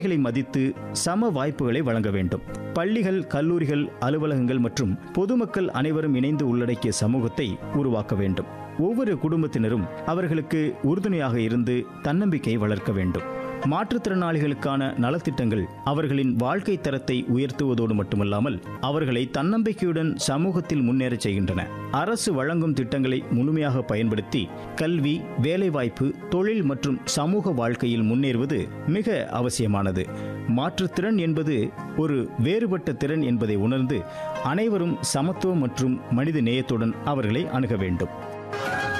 களை மதித்து சம வாய்ப்புகளை வழங்க வேண்டும் பள்ளிகள் கல்லூரிகள் அலுவலகங்கள் மற்றும் பொதுமக்கள் அனைவரும் இணைந்து உள்ளடக்கிய சமூகத்தை உருவாக்க வேண்டும் ஒவ்வொரு குடும்பத்தினரும் அவர்களுக்கு உறுதுணையாக இருந்து தன்னம்பிக்கை வளர்க்க வேண்டும் மாற்றுத்திறனாளிகளுக்கான நலத்திட்டங்கள் அவர்களின் வாழ்க்கை தரத்தை உயர்த்துவதோடு மட்டுமல்லாமல் அவர்களை தன்னம்பிக்கையுடன் சமூகத்தில் முன்னேறச் செய்கின்றன அரசு வழங்கும் திட்டங்களை முழுமையாக பயன்படுத்தி கல்வி வேலைவாய்ப்பு தொழில் மற்றும் சமூக வாழ்க்கையில் முன்னேறுவது மிக அவசியமானது மாற்றுத்திறன் என்பது ஒரு வேறுபட்ட திறன் என்பதை உணர்ந்து அனைவரும் சமத்துவம் மற்றும் மனித நேயத்துடன் அவர்களை அணுக வேண்டும்